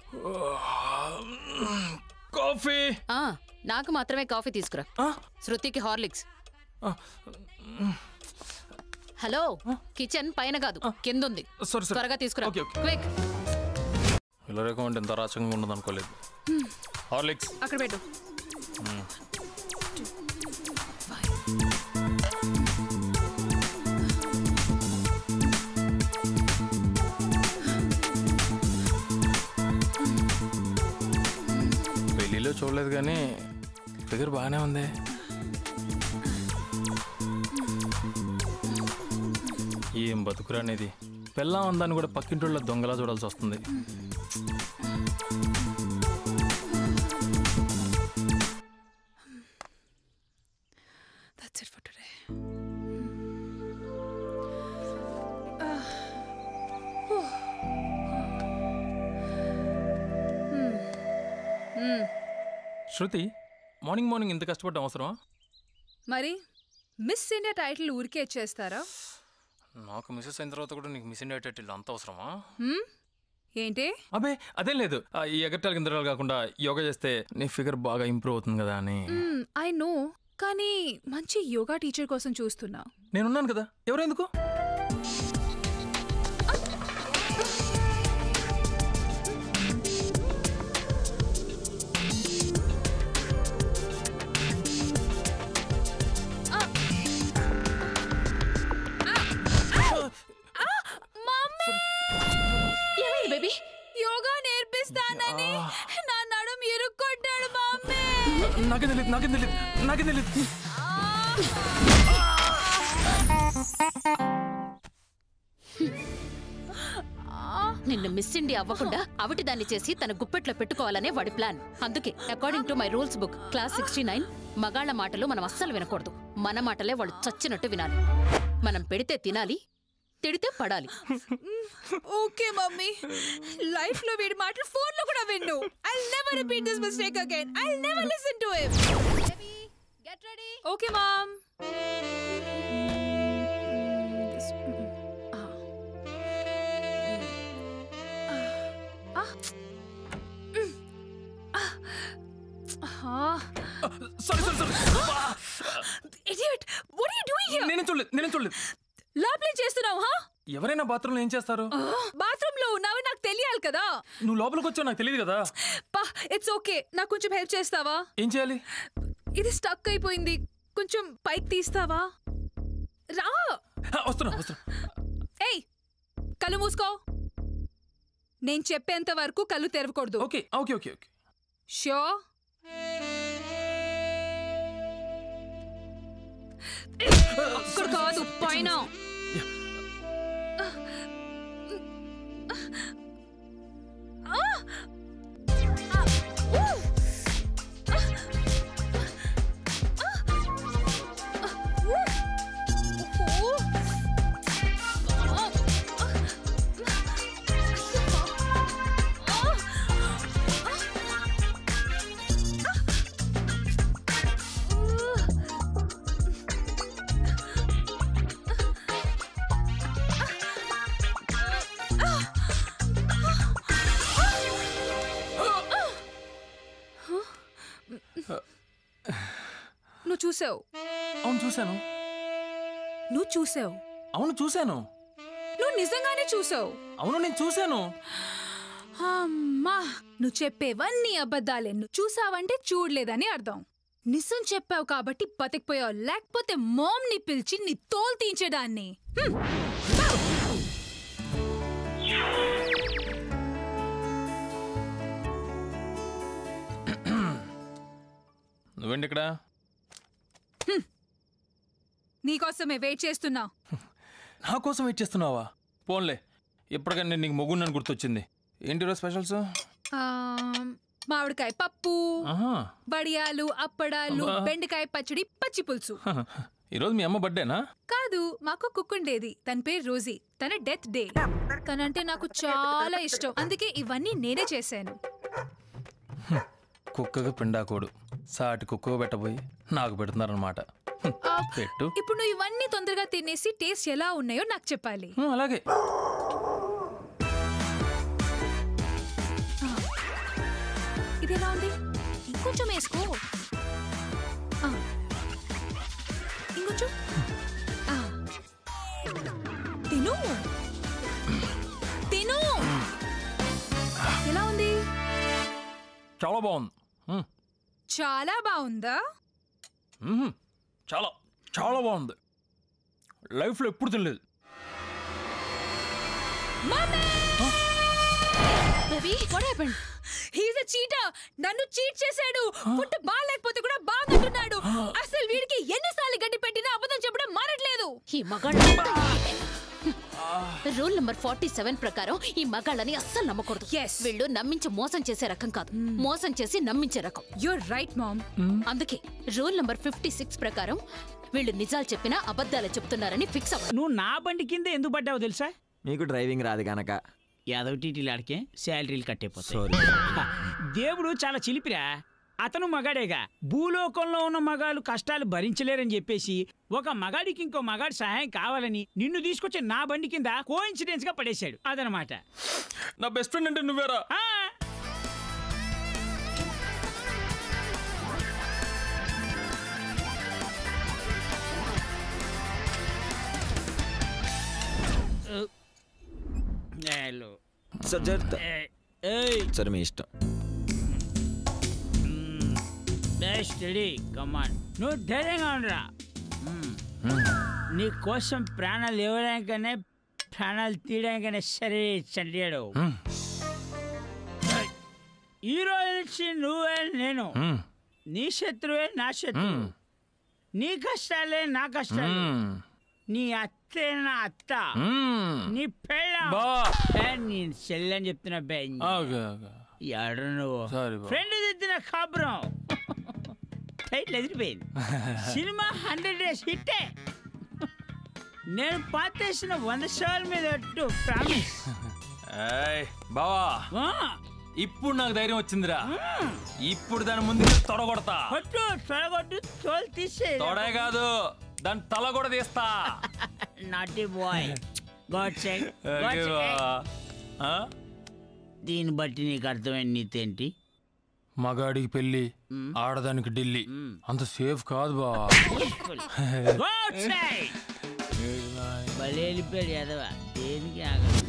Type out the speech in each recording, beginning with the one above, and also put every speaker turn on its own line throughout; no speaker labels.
Coffee
ఆ, నాకు మాత్రమే కాఫీ తీసుకురా శృతికి హార్లిక్స్ హలో కిచెన్ పైన కాదు కింద ఉంది
సరే సరే
త్వరగా తీసుకురా
ఓకే, ఓకే.
క్విక్
ఇలా రకం అంటే ఎంత రాచకంగా ఉండదు అనుకోలేదు హార్లిక్స్
అక్కడ పెట్టు
పెళ్ళిలో చూడలేదు కానీ ఫిగర్ బాగానే ఉంది ఏం బతుకురా అనేది పెళ్ళాం ఉందని కూడా పక్కింటోళ్ళ దొంగలా చూడాల్సి వస్తుంది
That's it for today.
Shruti morning morning ఇంత కష్టపడడం అవసరమా
మరి మిస్ ఇండియా టైటిల్ ఊరికే ఇచ్చేస్తారా
నాకు మిస్సెస్ అయిన తర్వాత కూడా నీకు మిస్ ఇండియా ఇల్లు అంత అవసరమా
హ్మ్? ఏంటి
అబే అదేం లేదు ఆ, ఈ ఎగట్టాలు గిందరాలు కాకుండా యోగా చేస్తే నీ ఫిగర్ బాగా ఇంప్రూవ్ అవుతుంది కదా అని
ఐ నో కానీ మంచి యోగా టీచర్ కోసం చూస్తున్నా
నేనున్నాను కదా ఎవరెందుకు
ఏమైంది బేబీ
యోగా నేర్పిస్తానని నా నడుం ఇరుక్కొట్టాడు మమ్మీ
నాకేం తెలియదు నాకేం తెలియదు నాకేం తెలియదు
నిన్ను మిస్ ఇండియా అవ్వకుండా అవిటి దాన్ని చేసి తన గుప్పెట్లో పెట్టుకోవాలనే వాడి ప్లాన్ అందుకే according to my rules book class sixty nine మగాళ్ళ మాటలు మనం అస్సలు వినకూడదు మన మాటలే వాళ్ళు చచ్చినట్టు వినాలి మనం పెడితే తినాలి తిడితే పడాలి
ఓకే మమ్మీ లైఫ్ లో వీడి మాటలు ఫోన్ లో కూడా విన్ను I never repeat this mistake again I never listen to him get ready okay mom
sorry sorry sorry
idiot what are you doing here
నేనే చూడలేదు నేనే చూడలేదు
లోపలే చేస్తున్నావు హా
ఎవరైనా బాత్రూంలో ఏం చేస్తారు
బాత్రూమ్ లో ఉన్నావు నాకు తెలియాలి కదా
నువ్వు లోపలికి వచ్చావు నాకు తెలియదు కదా
పా ఇట్స్ ఓకే నాకు కొంచెం హెల్ప్ చేస్తావా
ఏం చేయాలి
ఇది స్టక్ అయిపోయింది కొంచెం పైకి తీస్తావా రా
హ, వస్తున్నా వస్తున్నా
ఏయ్ కళ్ళు మూసుకో నేను చెప్పేంత వరకు కళ్ళు తెరవకూడదు
okay okay okay okay
show అక్కడ కాదు పైన నువ్వు చూసావు
అవును చూశాను
నువ్వు చూసావు
అవును చూశాను
నువ్వు నిజంగానే చూసావు
అవును నేను చూశాను
అమ్మా నువ్వు చెప్పేవన్నీ అబద్ధాలే నువ్వు చూసావంటే చూడలేదని అర్థం నిజం చెప్పావు కాబట్టి బతికిపోయావు లేకపోతే మోమ్ని పిలిచి నీ తోలు తీయించేదాన్ని హ్మ్.
నువ్వేంటి ఇక్కడ
నీకోసమే వెయిట్ చేస్తున్నా
నా కోసం వెయిట్ చేస్తున్నావా పోన్లే ఎప్పటికైనా నేను నీకు మొగ్గున్నాను గుర్తొచ్చింది ఏంటి ఈరోజు స్పెషల్స్
ఆ, మామిడికాయ పప్పు
ఆహా
బడియాలు అప్పడాలు
అబ్బా.
బెండకాయ పచ్చడి పచ్చి పులుసు
ఈరోజు మీ అమ్మ బర్త్డేనా
కాదు మాకు కుక్ ఉండేది తన పేరు రోజీ తన డెత్ డే తనంటే నాకు చాలా ఇష్టం అందుకే ఇవన్నీ నేనే చేశాను
కుక్కగా పిండాకోడు సాటి కుక్కగా పెట్టబోయి నాకు పెడుతున్నారనమాట
ఆ,
పెట్టు
ఇప్పుడు నువ్వు ఇవన్నీ తొందరగా తినేసి టేస్ట్ ఎలా ఉన్నాయో నాకు చెప్పాలి
హ్మ్, అలాగే
ఇది ఎలా ఉంది ఇంకొంచెం వేసుకో ఆ. ఇంకొంచెం ఆ. తిను తిను ఎలా ఉంది
చాలా బాగుంది మ్మ్.
చాలా బాగుందా
మ్మ్. చాలా చాలా బాగుంది లైఫ్లో ఎప్పుడు తినలేదు
baby what happened
he's cheater నన్ను చీట్ చేశాడు ఫుడ్ బాగాలేకపోతే కూడా బాగుంటున్నాడు అసలు వీడికి ఎన్నిసార్లు గడ్డి పెట్టినా అబద్ధం చెప్పడం మారట్లేదు
ఈ మగాళ్ళు రూల్ నంబర్ ఫార్టీ సెవెన్ ప్రకారం ఈ మగాళ్ళని అస్సలు నమ్మకూడదు
Yes.
వీళ్ళు నమ్మించి మోసం చేసే రకం కాదు మోసం చేసి నమ్మించే రకం
యూర్ రైట్ మామ్
అందుకే రూల్ నంబర్ ఫిఫ్టీ సిక్స్ ప్రకారం వీళ్ళు నిజాలు చెప్పినా అబద్ధాలు చెప్తున్నారని ఫిక్స్ అవ్వాలి
నువ్వు నా బండి కింద ఎందుకు పడ్డావు తెలుసా
నీకు డ్రైవింగ్ రాదు గనక
యాదవ్ టీటీలు ఆడికే శాలరీలు కట్టేపోతాయి
సారీ
హ, దేవుడు చాలా చిలిపిరా అతను మగాడేగా భూలోకంలో ఉన్న మగాళ్ళు కష్టాలు భరించలేరని చెప్పేసి ఒక మగాడికి ఇంకో మగాడి సహాయం కావాలని నిన్ను తీసుకొచ్చి నా బండి కింద కోఇన్సిడెన్స్ గా పడేశాడు అదనమాట
నా బెస్ట్ ఫ్రెండ్ అంటే నువ్వేరా
ఆ, హలో.
సార్ జరుగుతా
ఏ, ఏయ్
సరే మీ ఇష్టం
స్టడీ కమాన్ నువ్వు ధైర్యంగా ఉండరా మ్మ్. నీ కోసం ప్రాణాలు ఇవ్వడానికనే ప్రాణాలు తీయడానికనే సరే చండాడు
మ్మ్.
ఈ రోజు నుంచి నువ్వే నేను
మ్మ్.
నీ శత్రువే నా శత్రువు
మ్మ్.
నీ కష్టాలే నా కష్టాలు
మ్మ్.
నీ అత్తే నా అత్త
మ్మ్.
నీ పెళ్ళం
బా
ఏ, నీ చెల్లని చెప్తున్నా బే
ఓకే ఓకే
ఎడ నువ్వు
సారీ బా
ఫ్రెండ్ దిద్దిన కాపురం టైట్లు ఎదిరిపోయింది సినిమా హండ్రెడ్ డేస్ హిట్టే నేను పాతేసిన వంద షోల మీద ఒట్టు ప్రామిస్
ఏయ్ బావా ఇప్పుడు నాకు ధైర్యం వచ్చిందిరా ఇప్పుడు దాని ముందు తొడగొడతా
కొట్టు తొలగొట్టు తోలు తీసే
తొడే కాదు దాని తల కూడా తీస్తా
naughty boy God check
okay బావా ఆ?
దీన్ని బట్టి నీకు అర్థమైన నీతేంటి
మగాడికి పెళ్ళి ఆడదానికి ఢిల్లీ అంత సేఫ్ కాదు బావా
గాడ్ సెక్ భలే వెళ్ళిపోయాడు యాదవ దేనికి ఆగదు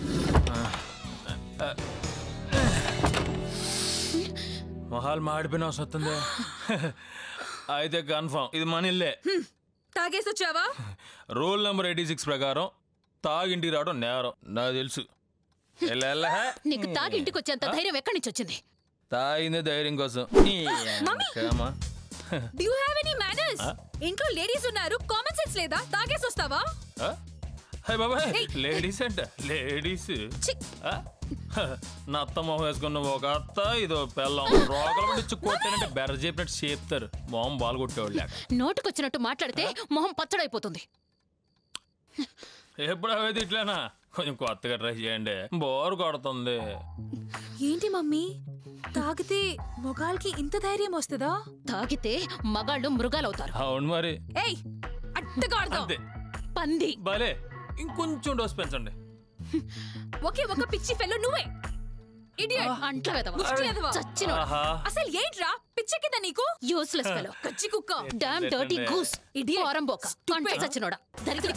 మొహాలు మాడిపోయిన వస్తుంది అయితే కన్ఫర్మ్ ఇది మన ఇల్లే
తాగేసి వచ్చావా
రూల్ నెంబర్ ఎయిటీ సిక్స్ ప్రకారం తాగింటికి రావడం నేరం నాకు తెలుసు ఎల్ల ఎల్ల హే.
నీకు తాగి ఇంటికి వచ్చేంత ధైర్యం ఎక్కడి నుంచి వచ్చింది
తాగిందే ధైర్యం కోసం ఈ అమ్మా.
Do you have any manners ఇంట్లో లేడీస్ ఉన్నారు కామన్ సెన్స్ లేదా తాగేసి వస్తావా
ఆ? హే బాబాయ్ లేడీస్ అంట లేడీస్
ఛీ!
ఆ? నా అత్త మొహం వేసుకున్న ఒక అత్త ఇదో పెళ్ళం రోగల నుంచి కొట్టానంటే బెర్ర చెప్పినట్టు చేస్తారు మొహం బాల్ కొట్టేవాళ్ళు లేక
నోటుకొచ్చినట్టు మాట్లాడితే మొహం పచ్చడైపోతుంది
ఎప్పుడు అవైతే ఇట్లానా కొంచెం కొత్తగా ట్రై చేయండి బోర్ కొడుతుంది
ఏంటి మమ్మీ తాగితే మొగాల్కి ఇంత ధైర్యం వస్తుందా
తాగితే మగాళ్ళు మృగాలవుతారు
అవును మరి
ఏయ్ అట్టగాడదాం
అంతే
పంది
భలే ఇంకొంచెం డోస్ పెంచండి
ఒకే ఒక పిచ్చి ఫెల్లో నువ్వే ఇడియట్
అంట్ల వెదవ
ముష్టి ఎదవ.
చచ్చినోడు
ఆహా
అసలు ఏంట్రా పిచ్చెక్కిందా నీకు
యూస్లెస్ ఫెలో
కచ్చి కుక్క
డామ్ డర్టీ
లేదండి.
Goose
Idiot.
పోరంబోక అంట చచ్చినోడా దరిద్ర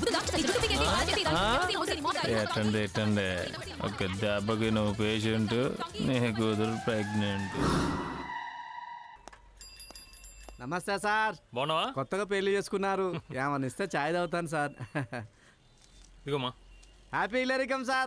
ఎట్టండి ఎట్టండి ఒక దెబ్బకి నువ్వు పేషెంట్ నీ కూతురు ప్రెగ్నెంట్
నమస్తే సార్
బాగున్నావా
కొత్తగా పెళ్లి చేసుకున్నారు ఏమన్నా ఇస్తే ఛాయ్ తాగుతాను సార్
ఇగోమ్మా
హ్యాపీ ఇల్లరికం సార్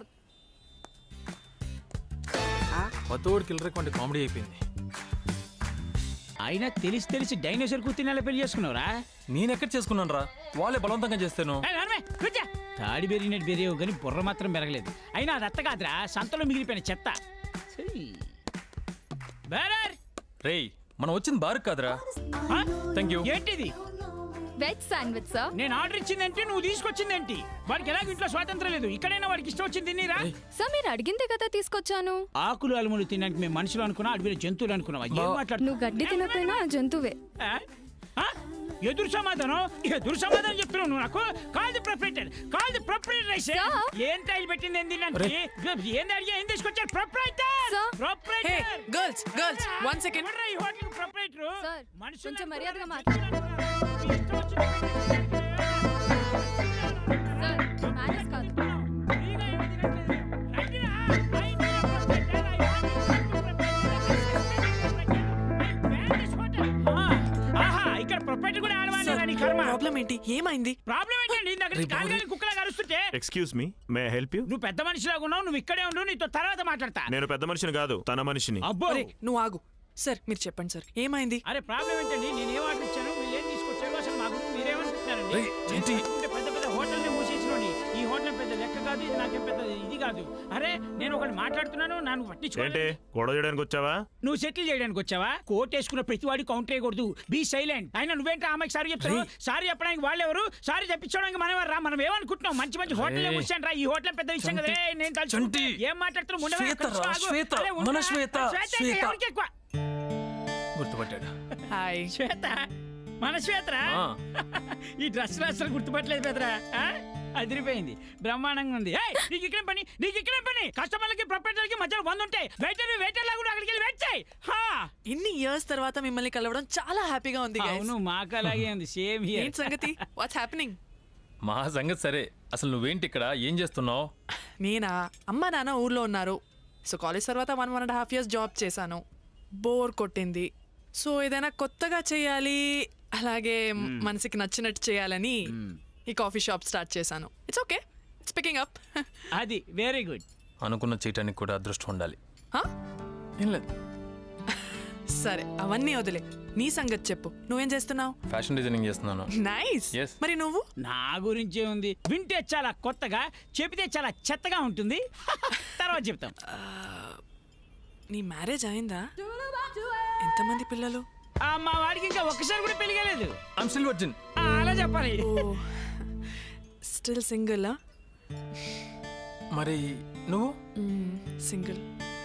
కొత్త ఊరికి వెళ్ళరకండి కామెడీ అయిపోయింది
అయినా తెలిసి తెలిసి డైనోసార్ కూతురు పెళ్లి చేసుకున్నావురా
నేను ఎక్కడ చేసుకున్నాను రా వాళ్ళే బలవంతంగా చేస్తాను
ఏ, నడవే, కూర్చో. తాడి పెరిగినట్టు పెరిగావు కానీ బుర్ర మాత్రం పెరగలేదు అయినా అది అత్త కాదురా సంతలో మిగిలిపోయిన చెత్త ఛీ. బేరర్!
రేయ్ మనం వచ్చింది బార్ కాదురా
ఆ?
థ్యాంక్ యూ
ఏంటిది
వెజ్ శాండ్విచ్ సార్
నేను ఆర్డర్ ఇచ్చిందేంటి నువ్వు తీసుకొచ్చిందేంటి వాడికి ఎలాగ ఇంట్లో స్వాతంత్రం లేదు ఇక్కడైనా వాడికి ఇష్టం వచ్చింది తిన్నీరా
సార్ మీరు అడిగిందే కదా తీసుకొచ్చాను
ఆకులు అలములు తినడానికి మేము మనుషులు అనుకున్నా అడవిలో జంతువులు అనుకున్నావా ఏం మాట్లాడుతున్నావు
నువ్వు గడ్డి తినకపోయినా జంతువే
ఆ? ఆ? ఎదురు సమాధానం ఎదురు సమాధానం చెప్తున్నావు నువ్వు నాకు call the proprietor call the proprietor అయితే ఏం టైల్ పెట్టింది ఏంది నాకు ఏంది అడిగా ఏం తీసుకొచ్చారు proprietor
Sir. Hey
proprietor
girls girls one second
ఎవడ్రా ఈ హోటల్ ప్రొపరేటర్
Sir,
మనుషులు
కొంచెం
అనుకున్నారు,
మర్యాదగా
మనుషులు అనుకున్నారు.
మేనేజ్ కాదు
ఫ్రీగా ఏమీ తినట్లేదు. రండిరా. I know proprietor, I want you to proprietor. I ban this hotel. ఆ, ఆహా ఇక్కడ ప్రొపరేటర్ కూడా ఆడవాళ్ళు నీ కర్మ
ప్రాబ్లం ఏంటి ఏమైంది
ప్రాబ్లం ఏంటండి ఇందాక నుంచి కాలుగాలి కుక్కలా కరుస్తుంటే
excuse me may I help you
నువ్వు పెద్ద మనిషిలాగా ఉన్నావు నువ్వు ఇక్కడే ఉండు నీతో తర్వాత మాట్లాడతా
నేను పెద్ద మనిషిని కాదు తన మనిషిని
అబ్బో
అరే నువ్వు ఆగు సార్ మీరు చెప్పండి సార్ ఏమైంది
అరే ప్రాబ్లం ఏంటండి నేను ఏం ఆర్డర్ ఇచ్చాను వీళ్ళు ఏం తీసుకొచ్చారు అసలు మా గురించి మీరేమనుకుంటున్నారండి
రేయ్,
నేను
ఏంటి?
అనుకుంటే పెద్ద పెద్ద హోటల్ని మూసేసినోని ఈ హోటల్ పెద్ద లెక్క కాదు ఇది నాకేం పెద్ద ఇది కాదు అరే నేను ఒకటి మాట్లాడుతున్నాను నన్ను
ఏంటి
పట్టించుకోండి
గొడవ చేయడానికి వచ్చావా
నువ్వు సెటిల్ చేయడానికి వచ్చావా కోట్ వేసుకున్న ప్రతివాడి కౌంటర్ వేయకూడదు బీ సైలెంట్ అయినా నువ్వేంటి ఆమెకి సారీ చెప్తావు సారీ చెప్పడానికి వాళ్ళెవరు సారీ చెప్పించడానికి మనం రా మనం ఏమనుకుంటున్నాం మంచి మంచి హోటల్
రేయ్.
కూర్చొని రా ఈ హోటల్ పెద్ద విషయం కదా రేయ్, నేను తలుచు-
చంటి.
ఏం మాట్లాడుతున్నావు ఉండవా?
శ్వేత
కొంచెం
రా,
ఆగు.
శ్వేత,
అరే, ఉండవా?
మన శ్వేత,
శ్వేత అయితే
శ్వేత.
ఎవరికి ఎక్కువ?
గుర్తుపట్టాడు
హాయ్
శ్వేత మన శ్వేతరా
ఆ.
ఈ డ్రెస్ అసలు గుర్తుపట్టలేదు పెదరా ఆ? అదిరిపోయింది బ్రహ్మాండంగా ఉంది ఏయ్, నీకు ఇక్కడ పని నీకు ఇక్కడ పని కస్టమర్లకి ప్రొపరేటర్కి మధ్యలో వంద ఉంటాయి వెయిటర్ వెయిటర్ లాగా అక్కడికి వెళ్ళి వెయిట్ చేయి హా.
ఇన్ని ఇయర్స్ తర్వాత మిమ్మల్ని కలవడం చాలా హ్యాపీగా ఉంది guys.
అవును మాకు అలాగే ఉంది సేమ్ హియర్
ఏంటి సంగతి వాట్స్ హ్యాపెనింగ్
మా సంగతి సరే అసలు నువ్వేంటి ఇక్కడ ఏం చేస్తున్నావు
నేనా అమ్మ నాన్న ఊర్లో ఉన్నారు సో కాలేజ్ తర్వాత one one and half years job చేశాను బోర్ కొట్టింది సో ఏదైనా కొత్తగా చేయాలి అలాగే మనసుకి నచ్చినట్టు చేయాలని ఈ కాఫీ షాప్ స్టార్ట్ చేశాను it's okay it's picking up
అది వెరీ గుడ్
అనుకున్న చేయటానికి కూడా అదృష్టం ఉండాలి ఏం లేదు
సరే అవన్నీ వదిలే నీ సంగతి చెప్పు నువ్వేం చేస్తున్నావు
ఫ్యాషన్ డిజైనింగ్ చేస్తున్నాను
నైస్
Yes.
మరి నువ్వు
నా గురించే ఉంది వింటే చాలా కొత్తగా చెబితే చాలా చెత్తగా ఉంటుంది తర్వాత చెప్తాం
నీ మ్యారేజ్ అయిందా ఎంతమంది పిల్లలు
ఆ, మా వాడికి ఇంకా ఒక్కసారి కూడా పెళ్లి కాలేదు
ఐమ్ స్టిల్ వర్జిన్
ఆ, అలా చెప్పాలి
ఓ స్టిల్ సింగిల్
మరి నువ్వు
సింగిల్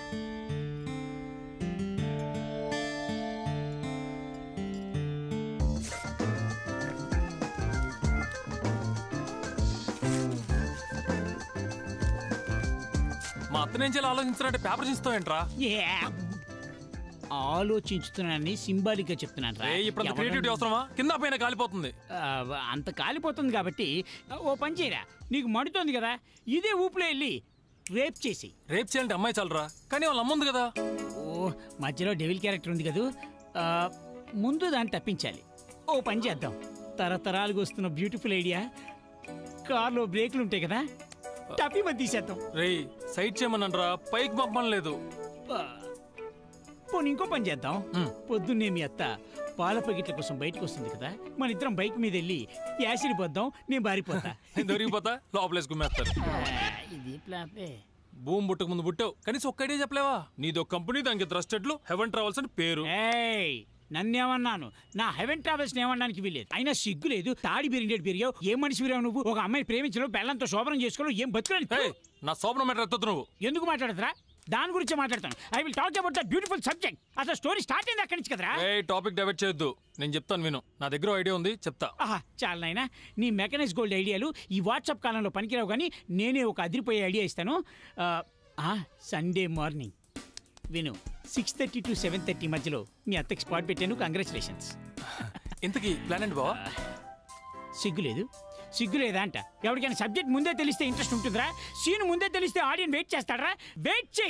మా అత్తనేం చేయాలి ఆలోచించాలంటే పేపర్ చించుతావేంట్రా
ఏ. ఆలోచించుతున్నానని సింబాలిక్ గా చెప్తున్నాను రా.
ఏ ఇప్పుడు
ఎవరన్నా-
క్రియేటివిటీ అవసరమా కింద పైన కాలిపోతుంది
ఆ, అంత కాలిపోతుంది కాబట్టి ఓ పని చేయరా నీకు మండుతోంది కదా ఇదే ఊపులో వెళ్ళి రేప్ చేసి
రేపు చేయాలంటే అమ్మాయి చాలరా కానీ వాళ్ళ అమ్మ ఉంది కదా
ఓ మధ్యలో డెవిల్ క్యారెక్టర్ ఉంది కదూ ఆ, ముందు దాన్ని తప్పించాలి ఓ పని చేద్దాం తరతరాలుగా వస్తున్న బ్యూటిఫుల్ ఐడియా కార్లో బ్రేకులు ఉంటాయి కదా టపి మధ్య తీసేద్దాం
రేయ్ సైడ్ చేయమన్నారా పైకి పంపని లేదు
ఆ, పోనీ ఇంకో పని చేద్దాం పొద్దున్నే మీ అత్త పాల ప్యాకెట్ల కోసం బయటకు వస్తుంది కదా మన ఇద్దరం బైక్ మీద వెళ్ళి యాసిడ్ పోద్దాం నేను బారిపోతా
దొరికిపోతా లోపలేసి గుమ్మేస్తారు
ఆ, ఇది ప్లాపే
భూమి పుట్టక ముందు పుట్టావు కనీసం ఒక్క ఐడియా చెప్పలేవా నీదో కంపెనీ దానికి ట్రస్టెడ్ హెవెన్ ట్రావెల్స్ అని పేరు
ఏయ్ నన్నేమన్నాను నా హెవెన్ ట్రావెల్స్ ఏమనడానికి వీలేదు అయినా సిగ్గు లేదు తాడి బిరిండేటి పెరిగావు ఏం మనిషి విరావు నువ్వు ఒక అమ్మాయిని ప్రేమించడం బెల్లంతో శోభనం చేసుకోవడం ఏం బతుకులని
ఏయ్, నా సోపన మ్యాటర్ ఎత్తొద్దు నువ్వు
ఎందుకు మాట్లాడదురా దాని గురించి మాట్లాడతాను I will talk about the beautiful subject అసలు స్టోరీ స్టార్ట్ అయింది అక్కడి నుంచి కదరా
ఏ టాపిక్ డైవర్ట్ చేయొద్దు నేను చెప్తాను విను నా దగ్గర ఐడియా ఉంది చెప్తా
ఆహా చాలా నాయనా నీ మెకానిక్స్ గోల్డ్ ఐడియాలు ఈ వాట్సాప్ కాలంలో పనికిరావు కానీ నేనే ఒక అదిరిపోయే ఐడియా ఇస్తాను ఆ, ఆ, సండే మార్నింగ్ విను six thirty to seven thirty మధ్యలో మీ అత్తకి స్పాట్ పెట్టాను కంగ్రాచులేషన్స్
ఇంతకీ ప్లాన్ ఏంటి బావా
సిగ్గులేదు సిగ్గులేదా అంట ఎవరికైనా సబ్జెక్ట్ ముందే తెలిస్తే ఇంట్రెస్ట్ ఉంటుందిరా సీన్ ముందే తెలిస్తే ఆడియన్స్ వెయిట్ చేస్తాడరా వెయిట్ చేయి